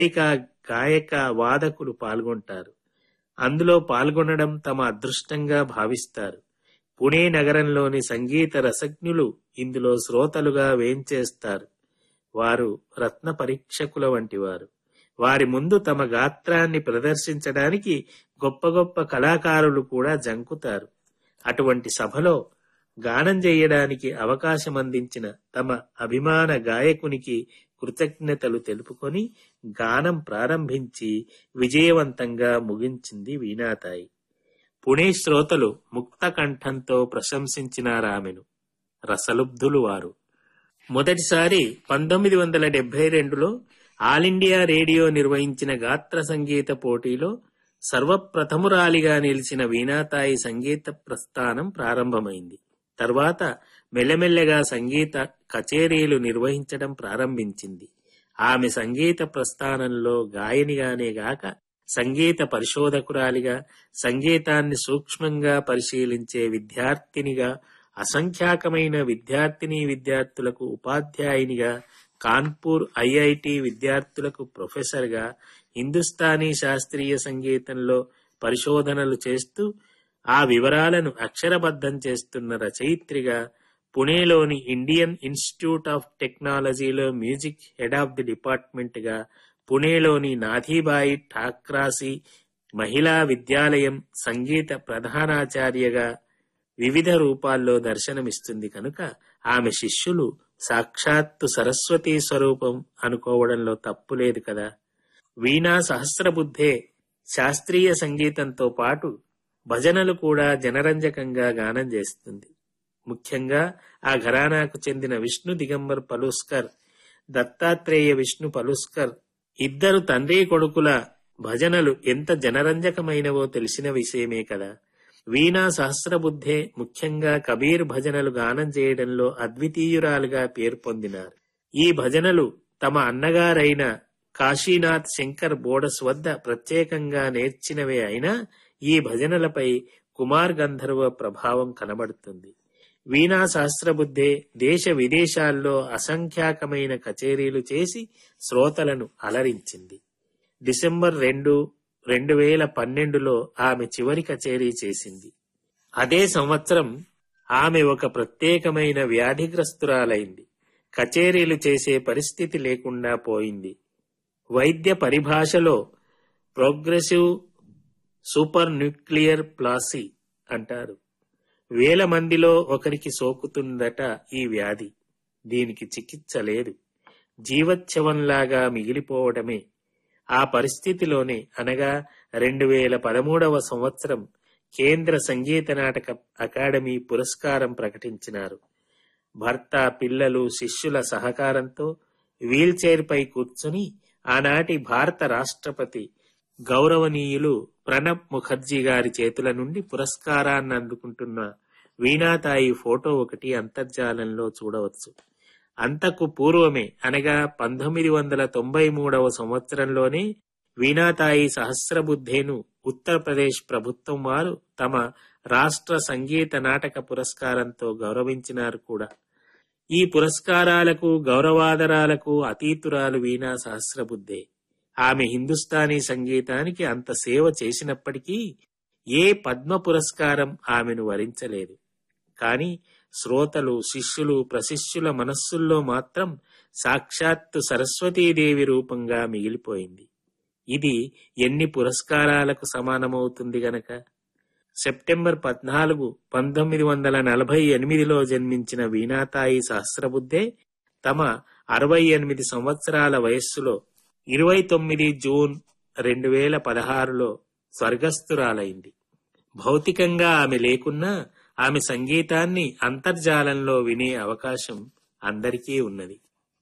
గాయక గాయక వాదకులు పాల్గొంటారు అందులో పాల్గొనడం తమ అదృష్టంగా భావిస్తారు పుణే నగరంలోని సంగీత రసజ్ఞులు ఇందులో శ్రోతలుగా వేంచేస్తారు వారు రత్న పరీక్షకుల వంటివారు వారి ముందు తమ గాత్రాన్ని ప్రదర్శించడానికి గొప్ప గొప్ప కళాకారులు కూడా జంకుతారు అటువంటి సభలో గానం చేయడానికి అవకాశం అందించిన తమ అభిమాన గాయకునికి కృతజ్ఞతలు తెలుపుకొని గానం ప్రారంభించి విజయవంతంగా ముగించింది వీణాతాయి పుణే శ్రోతలు ముక్త కంఠంతో ప్రశంసించినారామెను రసలుబ్ధులు వారు మొదటిసారి పంతొమ్మిది వందల డెబ్బై రెండులో ఆల్ ఇండియా రేడియో నిర్వహించిన గాత్ర సంగీత పోటీలో సర్వప్రథమురాలిగా నిలిచిన వీణాతాయి సంగీత ప్రస్థానం ప్రారంభమైంది తర్వాత మెల్లమెల్లగా సంగీత కచేరీలు నిర్వహించడం ప్రారంభించింది ఆమె సంగీత ప్రస్థానంలో గాయనిగానే గాక సంగీత పరిశోధకురాలిగా సంగీతాన్ని సూక్ష్మంగా పరిశీలించే విద్యార్థినిగా అసంఖ్యాకమైన విద్యార్థిని విద్యార్థులకు ఉపాధ్యాయునిగా కాన్పూర్ ఐఐటి విద్యార్థులకు ప్రొఫెసర్గా హిందుస్థానీ శాస్త్రీయ సంగీతంలో పరిశోధనలు చేస్తూ ఆ వివరాలను అక్షరబద్ధం చేస్తున్న రచయిత్రిగా పుణేలోని ఇండియన్ ఇన్స్టిట్యూట్ ఆఫ్ టెక్నాలజీలో music head of the department గా పుణేలోని నాథీబాయి ఠాక్రాసి మహిళా విద్యాలయం సంగీత ప్రధానాచార్యగా వివిధ రూపాల్లో దర్శనమిస్తుంది కనుక ఆమె శిష్యులు సాక్షాత్తు సరస్వతీ స్వరూపం అనుకోవడంలో తప్పులేదు కదా వీణా సహస్రబుద్ధే శాస్త్రీయ సంగీతంతో పాటు భజనలు కూడా జనరంజకంగా గానం చేస్తుంది ముఖ్యంగా ఆ ఘరానాకు చెందిన విష్ణు దిగంబర్ పలుస్కర్ దత్తాత్రేయ విష్ణు పలుస్కర్ ఇద్దరు తండ్రి కొడుకుల భజనలు ఎంత జనరంజకమైనవో తెలిసిన విషయమే కదా వీణా సహస్రబుద్ధే ముఖ్యంగా కబీర్ భజనలు గానం చేయడంలో అద్వితీయురాలుగా పేరు పొందినారు ఈ భజనలు తమ అన్నగారైన కాశీనాథ్ శంకర్ బోడస్ వద్ద ప్రత్యేకంగా నేర్చినవే అయినా ఈ భజనలపై కుమార్ గంధర్వ ప్రభావం కనబడుతుంది వీణా సహస్రబుద్ధే దేశ విదేశాల్లో అసంఖ్యాకమైన కచేరీలు చేసి శ్రోతలను అలరించింది డిసెంబర్ రెండు రెండు వేల పన్నెండులో ఆమె చివరి కచేరీ చేసింది అదే సంవత్సరం ఆమె ఒక ప్రత్యేకమైన వ్యాధిగ్రస్తురాలైంది కచేరీలు చేసే పరిస్థితి లేకుండా పోయింది వైద్య పరిభాషలో ప్రోగ్రెసివ్ సూపర్ న్యూక్లియర్ ప్లాసీ అంటారు వేల మందిలో ఒకరికి సోకుతుందట ఈ వ్యాధి దీనికి చికిత్స లేదు జీవచ్ఛవంలాగా మిగిలిపోవడమే ఆ పరిస్థితిలోనే అనగా రెండు వేల పదమూడవ సంవత్సరం కేంద్ర సంగీత నాటక అకాడమీ పురస్కారం ప్రకటించినారు భర్త పిల్లలు శిష్యుల సహకారంతో వీల్ చైర్ పై కూర్చుని ఆనాటి భారత రాష్ట్రపతి గౌరవనీయులు ప్రణబ్ ముఖర్జీ గారి చేతుల నుండి పురస్కారాన్ని అందుకుంటున్న వీణాతాయి ఫోటో ఒకటి అంతర్జాలంలో చూడవచ్చు అంతకు పూర్వమే అనగా పంతొమ్మిది వందల తొంభై మూడవ సంవత్సరంలోనే వీణాతాయి సహస్రబుద్ధేను ఉత్తరప్రదేశ్ ప్రభుత్వం వారు తమ రాష్ట్ర సంగీత నాటక పురస్కారంతో గౌరవించినారు కూడా ఈ పురస్కారాలకు గౌరవాదరాలకు అతీతురాలు వీణా సహస్రబుద్ధే ఆమె హిందుస్థానీ సంగీతానికి అంత సేవ చేసినప్పటికీ ఏ పద్మ పురస్కారం ఆమెను వరించలేదు కాని శ్రోతలు శిష్యులు ప్రశిష్యుల మనస్సుల్లో మాత్రం సాక్షాత్తు సరస్వతీదేవి రూపంగా మిగిలిపోయింది ఇది ఎన్ని పురస్కారాలకు సమానమవుతుంది గనక సెప్టెంబర్ పద్నాలుగు పంతొమ్మిది వందల నలభై ఎనిమిదిలో జన్మించిన వీణాతాయి సహస్రబుద్ధే తమ అరవై ఎనిమిది సంవత్సరాల వయస్సులో ఇరవై తొమ్మిది జూన్ రెండు వేల పదహారులో స్వర్గస్థురాలైంది భౌతికంగా ఆమె లేకున్నా ఆమె సంగీతాన్ని అంతర్జాలంలో వినే అవకాశం అందరికీ ఉన్నది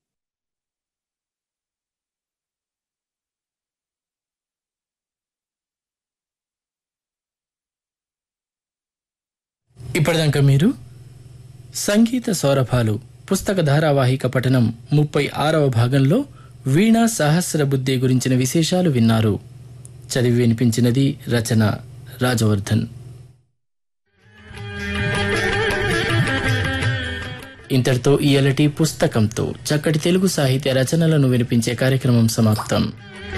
ఇప్పటిదాకా మీరు సంగీత సౌరభాలు పుస్తక ధారావాహిక పఠనం ముప్పై ఆరవ భాగంలో వీణా సహస్ర బుద్ధి గురించిన విశేషాలు విన్నారు చదివి వినిపించినది రచన రాజవర్ధన్ ఇంతటితో ఇయలటి పుస్తకంతో చక్కటి తెలుగు సాహిత్య రచనలను వినిపించే కార్యక్రమం సమాప్తం